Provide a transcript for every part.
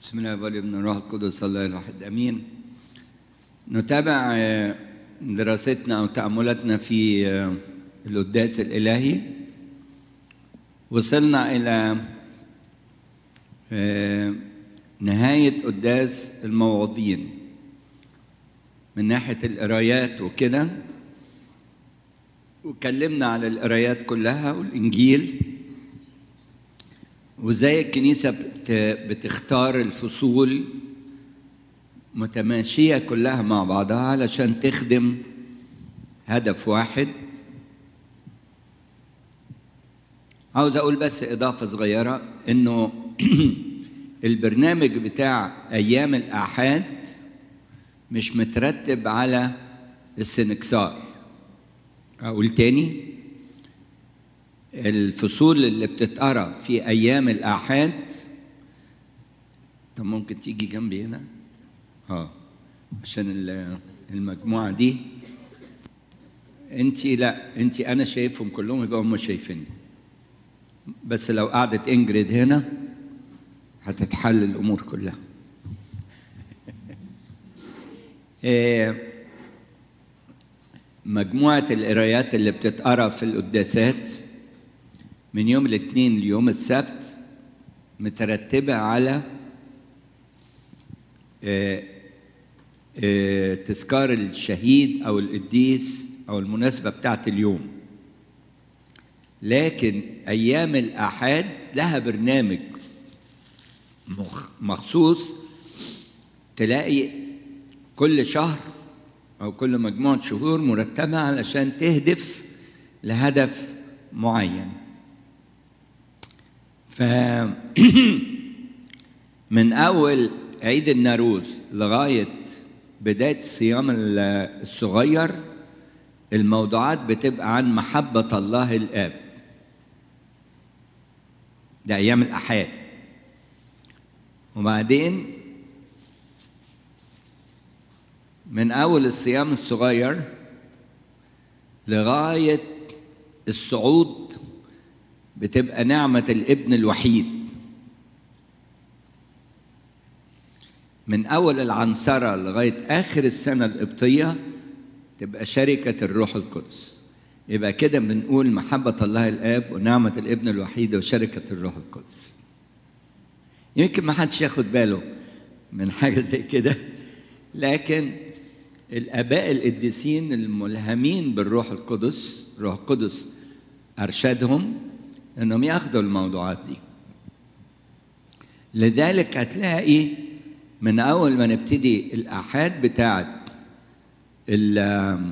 بسم الله والابن الروح القدس الله الواحد امين نتابع آه، دراستنا او تاملاتنا في آه، القداس الالهي وصلنا الى آه، نهايه قداس الموعظين من ناحيه القرايات وكده واتكلمنا على القرايات كلها والانجيل وازاي الكنيسه بت- بتختار الفصول متماشيه كلها مع بعضها علشان تخدم هدف واحد عاوز اقول بس اضافه صغيره انه البرنامج بتاع ايام الاحاد مش مترتب على السنكسار اقول تاني الفصول اللي بتتقرا في ايام الاحاد طب ممكن تيجي جنبي هنا اه عشان ال- المجموعه دي انت لا انت انا شايفهم كلهم يبقى هم شايفيني بس لو قعدت انجريد هنا هتتحل الامور كلها إيه، مجموعه القرايات اللي بتتقرا في القداسات من يوم الاثنين ليوم السبت مترتبة على آه، آه، تذكار الشهيد أو القديس أو المناسبة بتاعت اليوم لكن أيام الآحاد لها برنامج مخ- مخصوص تلاقي كل شهر أو كل مجموعة شهور مرتبة علشان تهدف لهدف معين ف من اول عيد الناروز لغايه بدايه الصيام ال- الصغير الموضوعات بتبقى عن محبه الله الاب ده ايام الاحاد وبعدين من اول الصيام الصغير لغايه الصعود بتبقى نعمة الابن الوحيد من أول العنصرة لغاية آخر السنة القبطية تبقى شركة الروح القدس يبقى كده بنقول محبة الله الآب ونعمة الابن الوحيد وشركة الروح القدس يمكن ما حدش ياخد باله من حاجة زي كده لكن الآباء القديسين الملهمين بالروح القدس روح القدس أرشدهم انهم ياخدوا الموضوعات دي لذلك هتلاقي من اول ما نبتدي الاحاد بتاعت ال-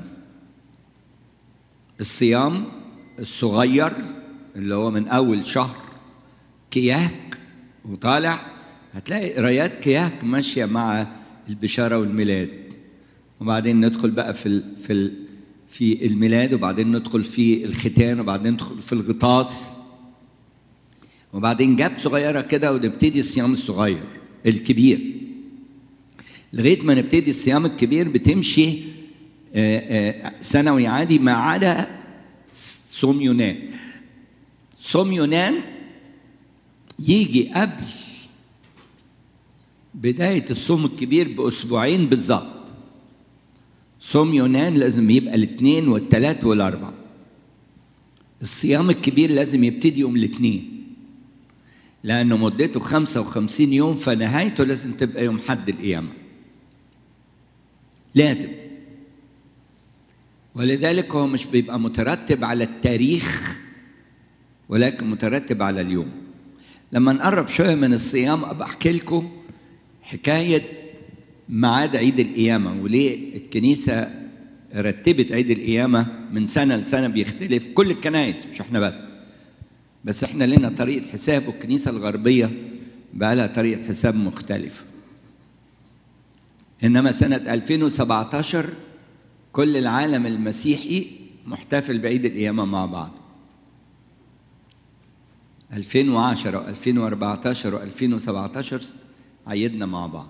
الصيام الصغير اللي هو من اول شهر كياك وطالع هتلاقي قرايات كياك ماشيه مع البشاره والميلاد وبعدين ندخل بقى في ال في ال في الميلاد وبعدين ندخل في الختان وبعدين ندخل في الغطاس وبعدين جاب صغيره كده ونبتدي الصيام الصغير الكبير لغايه ما نبتدي الصيام الكبير بتمشي آه، آه، سنوي عادي ما عدا صوم يونان صوم يونان يجي قبل بدايه الصوم الكبير باسبوعين بالظبط صوم يونان لازم يبقى الاثنين والثلاث والاربع الصيام الكبير لازم يبتدي يوم الاثنين لأنه مدته 55 يوم فنهايته لازم تبقى يوم حد القيامة لازم ولذلك هو مش بيبقى مترتب على التاريخ ولكن مترتب على اليوم لما نقرب شوية من الصيام أبقى أحكي لكم حكاية ميعاد عيد القيامة وليه الكنيسة رتبت عيد القيامة من سنة لسنة بيختلف كل الكنائس مش احنا بس بس احنا لنا طريقة حساب والكنيسة الغربية بقى لها طريقة حساب مختلفة إنما سنة 2017 كل العالم المسيحي محتفل بعيد القيامة مع بعض 2010 و2014 و2017 عيدنا مع بعض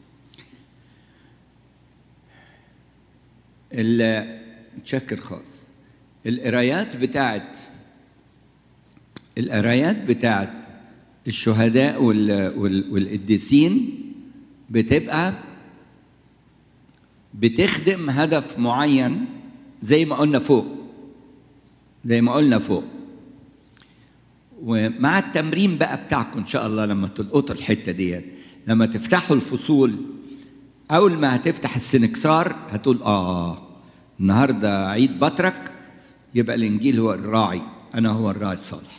متشكر خالص القرايات بتاعت القرايات بتاعت الشهداء وال... وال... والقديسين بتبقى بتخدم هدف معين زي ما قلنا فوق زي ما قلنا فوق ومع التمرين بقى بتاعكم ان شاء الله لما تلقطوا الحته ديت لما تفتحوا الفصول اول ما هتفتح السنكسار هتقول اه النهارده عيد بطرك يبقى الانجيل هو الراعي انا هو الراعي الصالح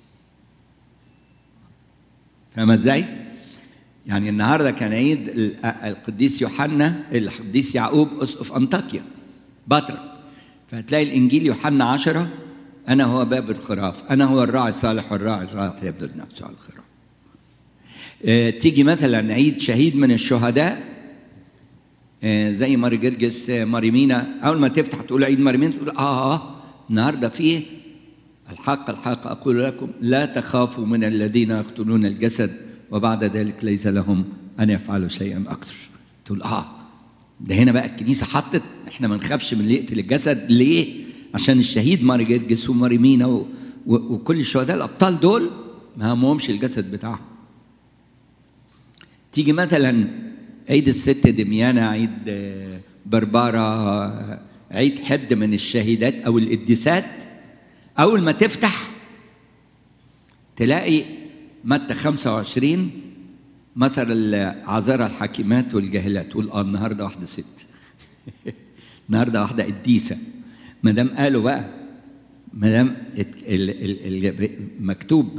فاهم ازاي يعني النهارده كان عيد القديس يوحنا القديس يعقوب اسقف انطاكيا بطرك فهتلاقي الانجيل يوحنا عشرة انا هو باب الخراف انا هو الراعي الصالح والراعي الصالح يبذل نفسه على الخراف اه تيجي مثلا عيد شهيد من الشهداء اه زي ماري جرجس ماري مينا اول ما تفتح تقول عيد ماري مينا تقول اه, آه النهارده فيه الحق الحق اقول لكم لا تخافوا من الذين يقتلون الجسد وبعد ذلك ليس لهم ان يفعلوا شيئا اكثر تقول اه ده هنا بقى الكنيسه حطت احنا ما نخافش من اللي يقتل الجسد ليه؟ عشان الشهيد ماري جرجس وماري مينا و... و... وكل الشهداء الابطال دول ما همهمش الجسد بتاعهم تيجي مثلا عيد الست دميانة عيد بربارة عيد حد من الشهيدات أو القديسات أول ما تفتح تلاقي متى 25 مثل العذارى الحكيمات والجاهلات تقول اه النهارده واحده ست النهارده واحده قديسه ما دام قالوا بقى ما دام مكتوب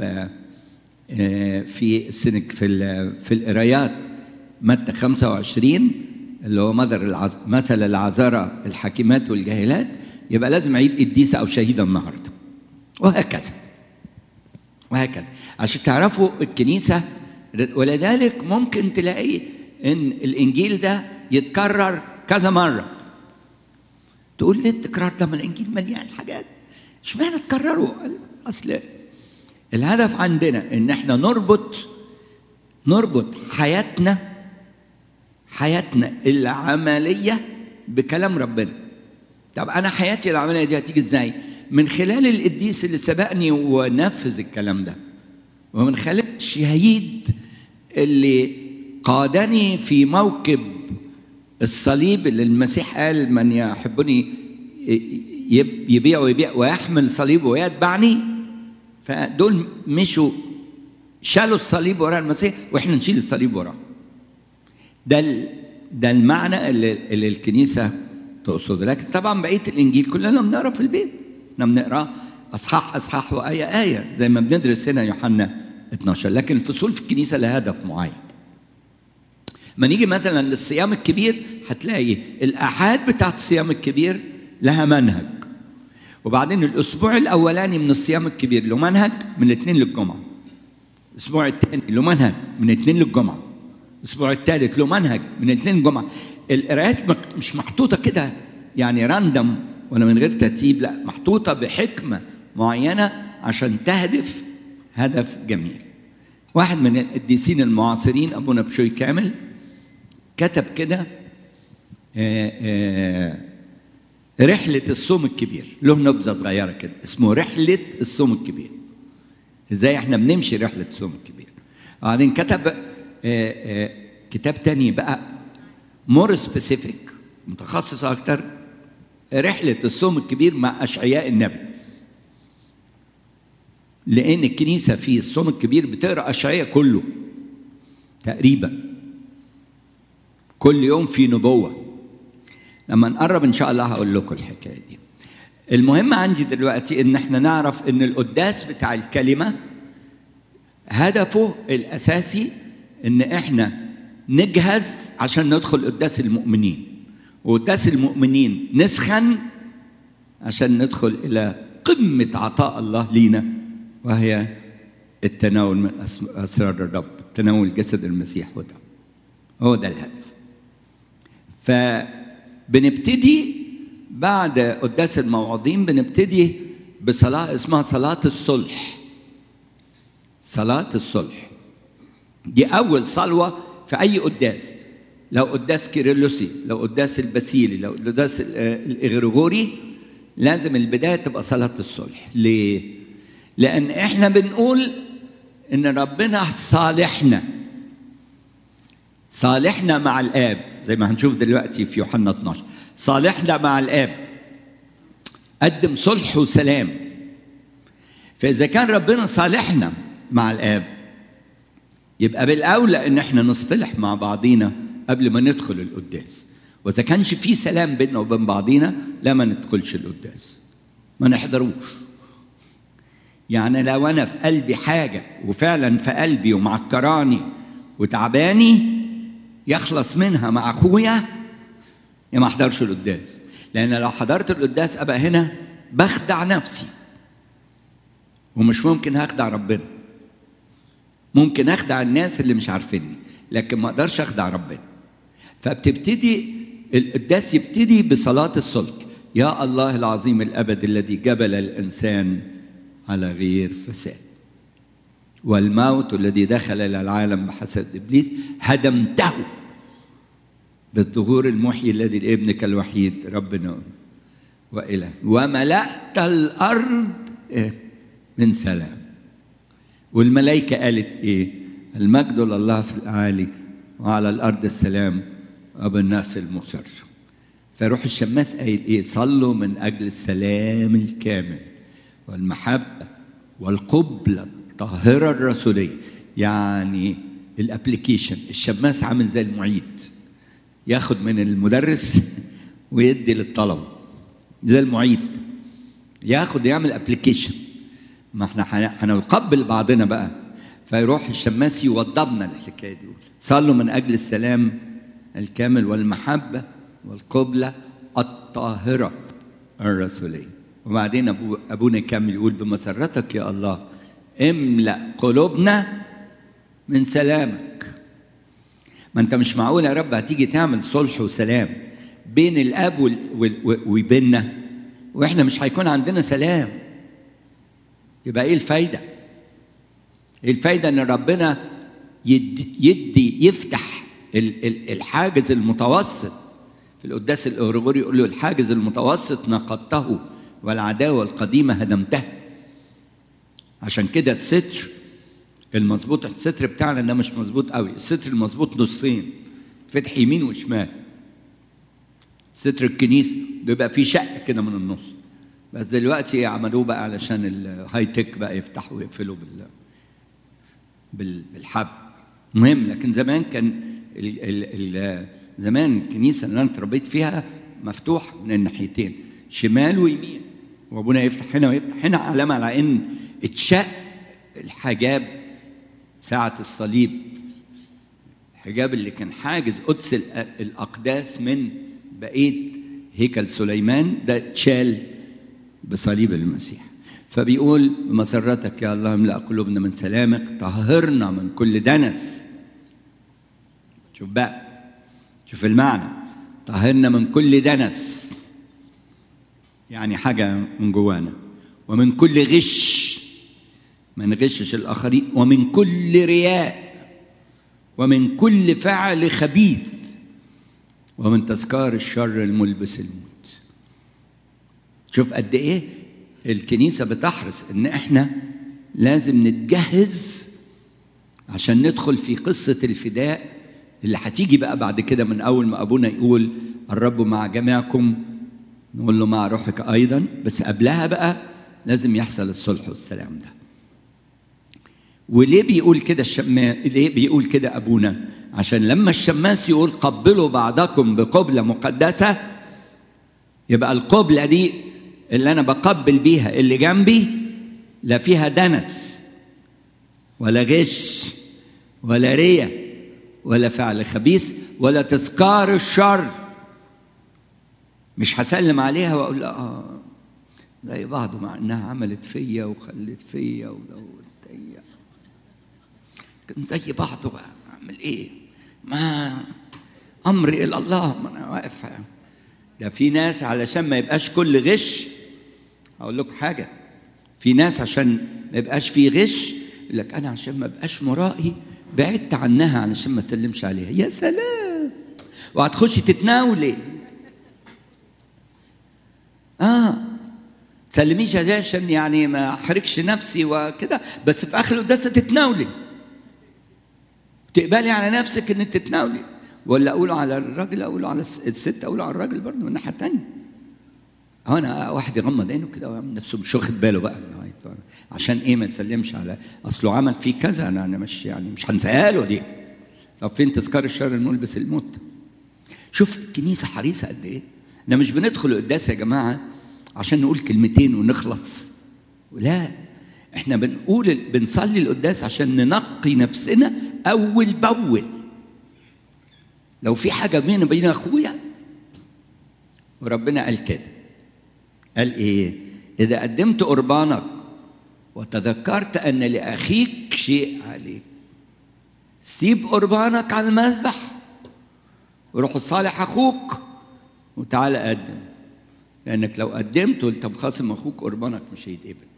في السنك في في القرايات متى 25 اللي هو مثل مثل العذارى الحكيمات والجاهلات يبقى لازم عيد قديسه او شهيده النهارده وهكذا وهكذا عشان تعرفوا الكنيسه ولذلك ممكن تلاقي ان الانجيل ده يتكرر كذا مره تقول ليه التكرار ده ما الانجيل مليان حاجات اشمعنى تكرروا اصل الهدف عندنا ان احنا نربط نربط حياتنا حياتنا العمليه بكلام ربنا طب انا حياتي العمليه دي هتيجي ازاي من خلال القديس اللي سبقني ونفذ الكلام ده ومن خلال الشهيد اللي قادني في موكب الصليب اللي المسيح قال من يحبني يبيع ويبيع ويحمل صليبه ويتبعني فدول مشوا شالوا الصليب وراء المسيح واحنا نشيل الصليب وراه ده ده المعنى اللي, اللي الكنيسه تقصده لكن طبعا بقيه الانجيل كلنا بنقرا في البيت احنا بنقرا اصحاح اصحاح وايه ايه زي ما بندرس هنا يوحنا 12 لكن الفصول في الكنيسه لها هدف معين ما نيجي مثلا للصيام الكبير هتلاقي الاحاد بتاعت الصيام الكبير لها منهج وبعدين الاسبوع الاولاني من الصيام الكبير له منهج من الاثنين للجمعه الاسبوع الثاني له منهج من الاثنين للجمعه الاسبوع الثالث له منهج من الاثنين للجمعه القرايات مش محطوطه كده يعني راندم ولا من غير ترتيب لا محطوطه بحكمه معينه عشان تهدف هدف جميل واحد من القديسين المعاصرين ابونا بشوي كامل كتب كده رحلة الصوم الكبير له نبذة صغيرة كده اسمه رحلة الصوم الكبير ازاي احنا بنمشي رحلة الصوم الكبير وبعدين كتب كتاب تاني بقى مور سبيسيفيك متخصص اكتر رحلة الصوم الكبير مع أشعياء النبي لأن الكنيسة في الصوم الكبير بتقرأ أشعياء كله تقريبا كل يوم في نبوة لما نقرب إن شاء الله هقول لكم الحكاية دي المهم عندي دلوقتي إن إحنا نعرف إن القداس بتاع الكلمة هدفه الأساسي إن إحنا نجهز عشان ندخل قداس المؤمنين وقداس المؤمنين نسخن عشان ندخل إلى قمة عطاء الله لينا وهي التناول من أسرار الرب تناول جسد المسيح ودم هو ده الهدف فبنبتدي بعد قداس المواعظين بنبتدي بصلاة اسمها صلاة الصلح صلاة الصلح دي أول صلوة في أي قداس لو قداس كيرلسي لو قداس الباسيلي لو قداس الإغريغوري لازم البداية تبقى صلاة الصلح ليه؟ لأن إحنا بنقول ان ربنا صالحنا صالحنا مع الاب زي ما هنشوف دلوقتي في يوحنا 12 صالحنا مع الاب قدم صلح وسلام فاذا كان ربنا صالحنا مع الاب يبقى بالاولى ان احنا نصطلح مع بعضينا قبل ما ندخل القداس واذا كانش في سلام بيننا وبين بعضينا لا ما ندخلش القداس ما نحضروش يعني لو انا في قلبي حاجه وفعلا في قلبي ومعكراني وتعباني يخلص منها مع اخويا يا ما احضرش القداس لان لو حضرت القداس ابقى هنا بخدع نفسي ومش ممكن هخدع ربنا ممكن اخدع الناس اللي مش عارفيني لكن ما اقدرش اخدع ربنا فبتبتدي القداس يبتدي بصلاه السلك يا الله العظيم الابد الذي جبل الانسان على غير فساد والموت الذي دخل الى العالم بحسد ابليس هدمته بالظهور المحيي الذي لابنك الوحيد ربنا واله وملأت الارض من سلام والملائكه قالت ايه المجد لله في الاعالي وعلى الارض السلام وبالناس المسر فروح الشماس قايل ايه صلوا من اجل السلام الكامل والمحبه والقبله الطاهره الرسوليه يعني الابلكيشن الشماس عامل زي المعيد ياخد من المدرس ويدي للطلبه زي المعيد ياخد يعمل ابلكيشن ما احنا هنقبل بعضنا بقى فيروح الشماس يوضبنا الحكايه دي صلوا من اجل السلام الكامل والمحبه والقبله الطاهره الرسوليه وبعدين أبو ابونا كامل يقول بمسرتك يا الله املا قلوبنا من سلامك ما انت مش معقول يا رب هتيجي تعمل صلح وسلام بين الاب وبيننا واحنا مش هيكون عندنا سلام يبقى ايه الفايده ايه الفايده ان ربنا يدي, يدي يفتح الحاجز المتوسط في القداس الاغريغوري يقول له الحاجز المتوسط نقضته والعداوه القديمه هدمتها عشان كده الستر المظبوط الستر بتاعنا ده مش مظبوط قوي الستر المظبوط نصين فتح يمين وشمال ستر الكنيسه بيبقى فيه شق كده من النص بس دلوقتي عملوه بقى علشان الهاي تك بقى يفتحوا ويقفلوا بال بالحب مهم لكن زمان كان ال ال ال زمان الكنيسه اللي انا اتربيت فيها مفتوح من الناحيتين شمال ويمين وابونا يفتح هنا ويفتح هنا علامه على ان اتشق الحجاب ساعه الصليب الحجاب اللي كان حاجز قدس الاقداس من بقيه هيكل سليمان ده اتشال بصليب المسيح فبيقول بمسرتك يا الله املا قلوبنا من سلامك طهرنا من كل دنس شوف بقى شوف المعنى طهرنا من كل دنس يعني حاجة من جوانا ومن كل غش ما نغشش الآخرين ومن كل رياء ومن كل فعل خبيث ومن تذكار الشر الملبس الموت شوف قد ايه الكنيسه بتحرص ان احنا لازم نتجهز عشان ندخل في قصه الفداء اللي هتيجي بقى بعد كده من اول ما ابونا يقول الرب مع جميعكم نقول له مع روحك ايضا بس قبلها بقى لازم يحصل الصلح والسلام ده وليه بيقول كده الشماس ليه بيقول كده ابونا عشان لما الشماس يقول قبلوا بعضكم بقبله مقدسه يبقى القبله دي اللي انا بقبل بيها اللي جنبي لا فيها دنس ولا غش ولا رية ولا فعل خبيث ولا تذكار الشر مش هسلم عليها واقول اه زي بعض مع انها عملت فيا وخلت فيا ودورت فيا كان زي بعضه بقى اعمل ايه ما امري الى الله ما انا واقف ده في ناس علشان ما يبقاش كل غش هقول لكم حاجه في ناس عشان ما يبقاش في غش يقول لك انا عشان ما ابقاش مرائي بعدت عنها علشان ما اسلمش عليها يا سلام وهتخشي تتناولي اه تسلميش عشان يعني ما احرجش نفسي وكده بس في اخر القداس تتناولي تقبلي على نفسك انك تتناولي ولا اقوله على الراجل اقوله على الست اقوله على الراجل برضه من الناحيه الثانيه انا واحد يغمض عينه كده ويعمل نفسه مش واخد باله بقى عشان ايه ما يسلمش على اصله عمل فيه كذا انا انا مش يعني مش هنساها له دي طب فين تذكار الشر نلبس الموت شوف الكنيسه حريصه قد ايه احنا مش بندخل القداس يا جماعه عشان نقول كلمتين ونخلص لا احنا بنقول بنصلي القداس عشان ننقي نفسنا اول باول لو في حاجه بيني وبين اخويا وربنا قال كده قال ايه اذا قدمت قربانك وتذكرت ان لاخيك شيء عليك سيب قربانك على المذبح وروح صالح اخوك وتعالى قدم لانك لو قدمت وانت مخاصم اخوك قربانك مش هيتقبل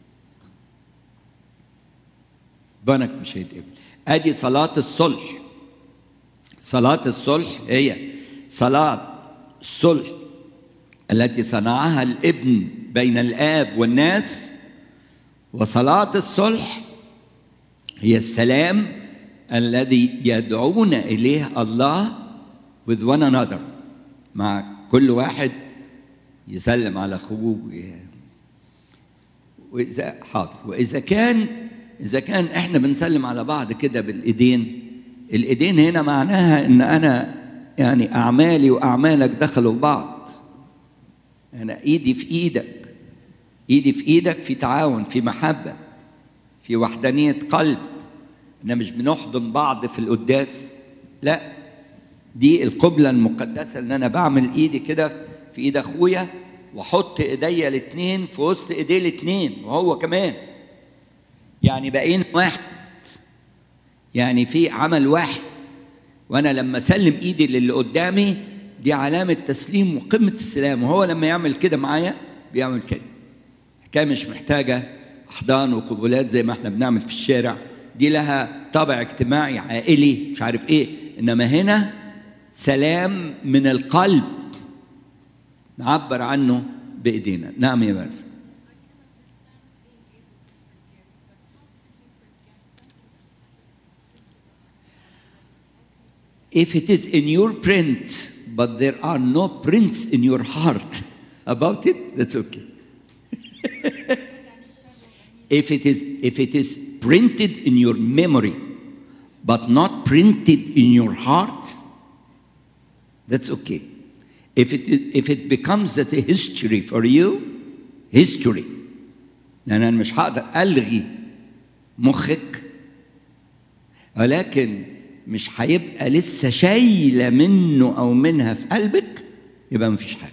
قربانك مش هيتقبل ادي صلاه الصلح صلاه الصلح هي صلاه الصلح التي صنعها الابن بين الاب والناس وصلاه الصلح هي السلام الذي يدعونا اليه الله with one another مع كل واحد يسلم على اخوه واذا حاضر واذا كان اذا كان احنا بنسلم على بعض كده بالايدين الايدين هنا معناها ان انا يعني اعمالي واعمالك دخلوا في بعض انا ايدي في ايدك ايدي في ايدك في تعاون في محبه في وحدانيه قلب احنا مش بنحضن بعض في القداس لا دي القبلة المقدسة ان انا بعمل ايدي كده في ايد اخويا واحط ايديا الاثنين في وسط ايديه الاثنين وهو كمان يعني بقينا واحد يعني في عمل واحد وانا لما اسلم ايدي للي قدامي دي علامة تسليم وقمة السلام وهو لما يعمل كده معايا بيعمل كده حكاية مش محتاجة أحضان وقبولات زي ما احنا بنعمل في الشارع دي لها طابع اجتماعي عائلي مش عارف ايه انما هنا سلام من القلب نعبر عنه بايدينا نعم يا مرفي If it is in your print, but there are no prints in your heart about it, that's okay. if it is if it is printed in your memory, but not printed in your heart, that's okay. If it, if it becomes a history for you, history. لأن أنا مش هقدر ألغي مخك ولكن مش هيبقى لسه شايلة منه أو منها في قلبك يبقى مفيش حاجة.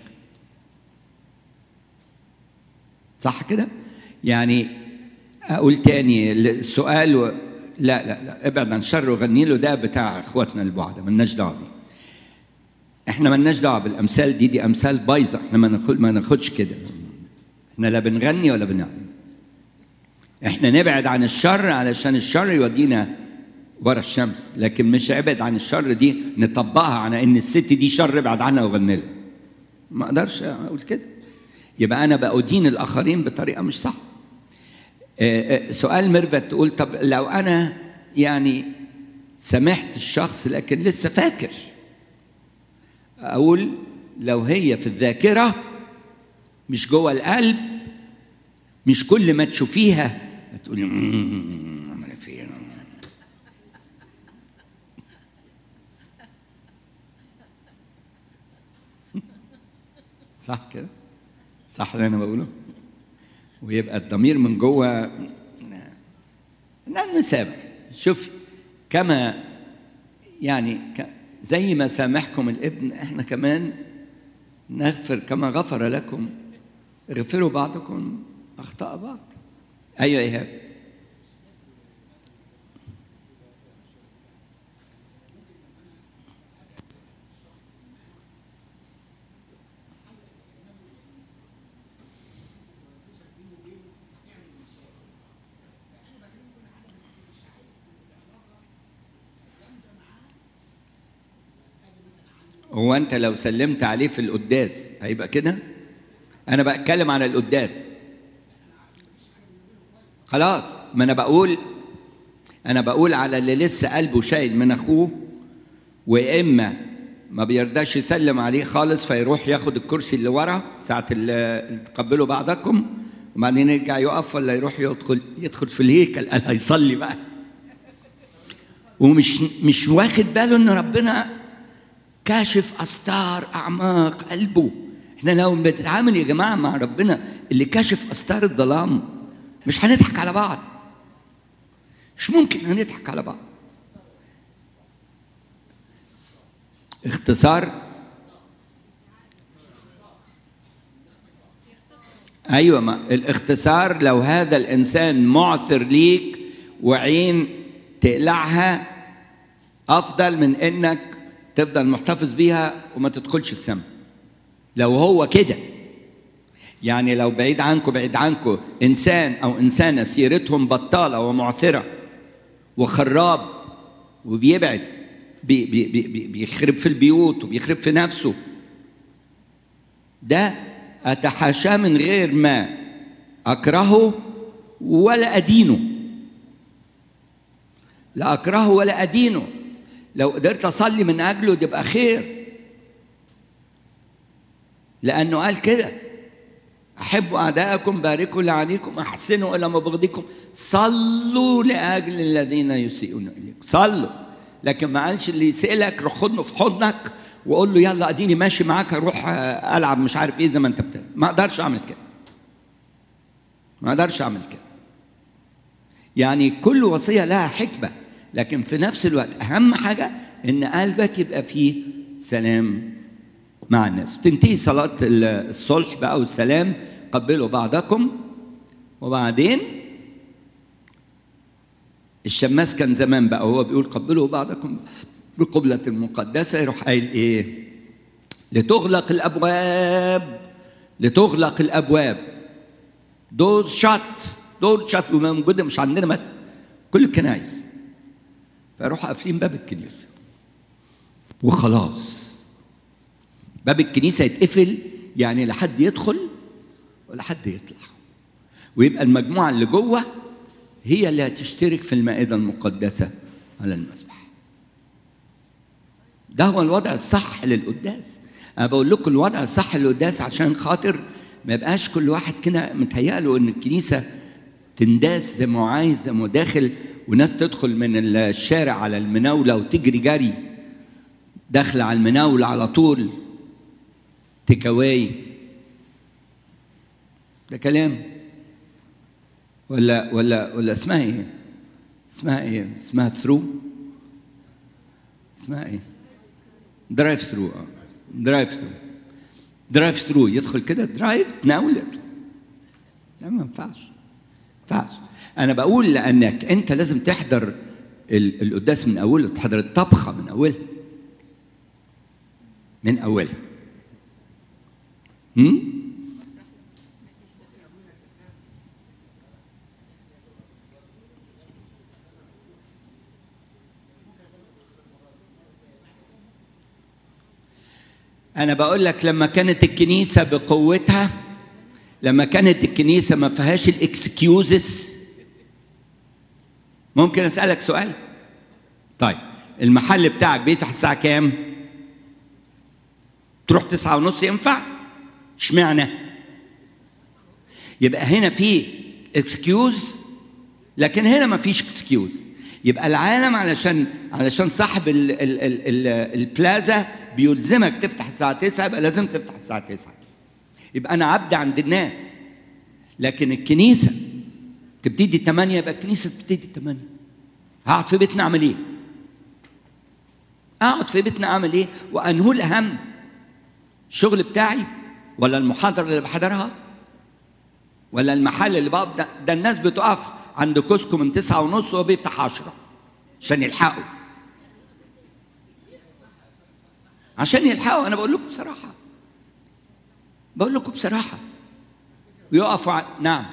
صح كده؟ يعني أقول تاني السؤال و... لا لا لا ابعد عن الشر وغني له ده بتاع اخواتنا البعد مالناش دعوه بيه. احنا مالناش دعوه بالامثال دي دي امثال بايظه احنا ما ناخد ما ناخدش كده. احنا لا بنغني ولا بنعمل. احنا نبعد عن الشر علشان الشر يودينا ورا الشمس لكن مش ابعد عن الشر دي نطبقها على ان الست دي شر ابعد عنها وغني لها. ما اقدرش اقول كده. يبقى انا بأدين الاخرين بطريقه مش صح. سؤال ميرفت تقول طب لو انا يعني سامحت الشخص لكن لسه فاكر اقول لو هي في الذاكره مش جوه القلب مش كل ما تشوفيها تقولي عمل فين صح كده صح اللي انا بقوله ويبقى الضمير من جوه نسامح شوف كما يعني زي ما سامحكم الابن احنا كمان نغفر كما غفر لكم اغفروا بعضكم اخطاء بعض ايوه ايهاب هو انت لو سلمت عليه في القداس هيبقى كده انا بتكلم عن القداس خلاص ما انا بقول انا بقول على اللي لسه قلبه شايل من اخوه واما ما بيرضاش يسلم عليه خالص فيروح ياخد الكرسي اللي ورا ساعه اللي تقبلوا بعضكم وبعدين يرجع يقف ولا يروح يدخل يدخل في الهيكل قال هيصلي بقى ومش مش واخد باله ان ربنا كاشف استار اعماق قلبه احنا لو بنتعامل يا جماعه مع ربنا اللي كاشف استار الظلام مش هنضحك على بعض مش ممكن هنضحك على بعض اختصار ايوه ما الاختصار لو هذا الانسان معثر ليك وعين تقلعها افضل من انك تفضل محتفظ بيها وما تدخلش السماء لو هو كده يعني لو بعيد عنكم بعيد عنكم انسان او انسانه سيرتهم بطاله ومعثره وخراب وبيبعد بي بي بي بيخرب في البيوت وبيخرب في نفسه ده اتحاشاه من غير ما اكرهه ولا ادينه لا اكرهه ولا ادينه لو قدرت اصلي من اجله ده يبقى خير لانه قال كده احبوا اعداءكم باركوا لعنيكم احسنوا الى مبغضكم صلوا لاجل الذين يسيئون اليكم صلوا لكن ما قالش اللي يسالك روح خدنه في حضنك وقول له يلا اديني ماشي معاك اروح العب مش عارف ايه زي ما انت بتعمل ما اقدرش اعمل كده ما اقدرش اعمل كده يعني كل وصيه لها حكمه لكن في نفس الوقت اهم حاجه ان قلبك يبقى فيه سلام مع الناس تنتهي صلاه الصلح بقى والسلام قبلوا بعضكم وبعدين الشماس كان زمان بقى هو بيقول قبلوا بعضكم بقبلة مقدسة يروح قايل إيه؟ لتغلق الأبواب لتغلق الأبواب دور شات دور شات موجودة مش عندنا بس كل الكنايس فيروحوا قافلين باب الكنيسة وخلاص باب الكنيسة يتقفل يعني لا حد يدخل ولا حد يطلع ويبقى المجموعة اللي جوه هي اللي هتشترك في المائدة المقدسة على المسبح ده هو الوضع الصح للقداس انا بقول لكم الوضع الصح للقداس عشان خاطر ما يبقاش كل واحد كده متهيأله ان الكنيسه تنداس زي ما هو عايز زي ما هو داخل وناس تدخل من الشارع على المناوله وتجري جري داخله على المناوله على طول تكاواي ده كلام ولا ولا ولا اسمها ايه؟ اسمها ايه؟ اسمها ثرو اسمها ايه؟ درايف ثرو اه درايف ثرو درايف ثرو يدخل كده درايف تناولت لا ما ينفعش ما ينفعش انا بقول لانك انت لازم تحضر القداس من اوله تحضر الطبخه من اولها من اولها هم؟ أنا بقول لك لما كانت الكنيسة بقوتها لما كانت الكنيسة ما فيهاش الإكسكيوزز ممكن أسألك سؤال؟ طيب المحل بتاعك بيفتح الساعة كام؟ تروح تسعة ونص ينفع؟ اشمعنى؟ يبقى هنا في اكسكيوز لكن هنا ما فيش اكسكيوز يبقى العالم علشان علشان صاحب ال ال ال ال البلازا بيلزمك تفتح الساعة 9 يبقى لازم تفتح الساعة 9 يبقى أنا عبد عند الناس لكن الكنيسة تبتدي 8 يبقى الكنيسة بتبتدي 8 هقعد في بيتنا أعمل إيه؟ أقعد في بيتنا أعمل إيه؟ وأنهو الأهم الشغل بتاعي ولا المحاضرة اللي بحضرها ولا المحل اللي بقف ده, ده الناس بتقف عند كوسكو من تسعة ونص وهو بيفتح عشرة عشان يلحقوا عشان يلحقوا انا بقول لكم بصراحه بقول لكم بصراحه ويقفوا ع... نعم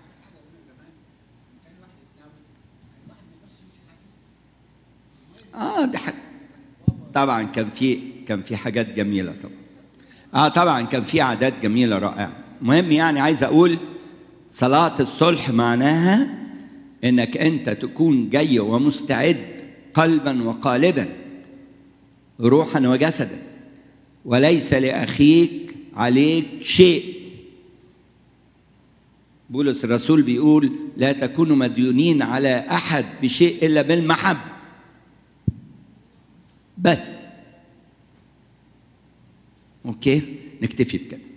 اه ده حاجة. طبعا كان في كان في حاجات جميله طبعا اه طبعا كان في عادات جميله رائعه مهم يعني عايز اقول صلاه الصلح معناها انك انت تكون جاي ومستعد قلبا وقالبا روحا وجسدا وليس لاخيك عليك شيء بولس الرسول بيقول لا تكونوا مديونين على احد بشيء الا بالمحبه بس اوكي نكتفي بكده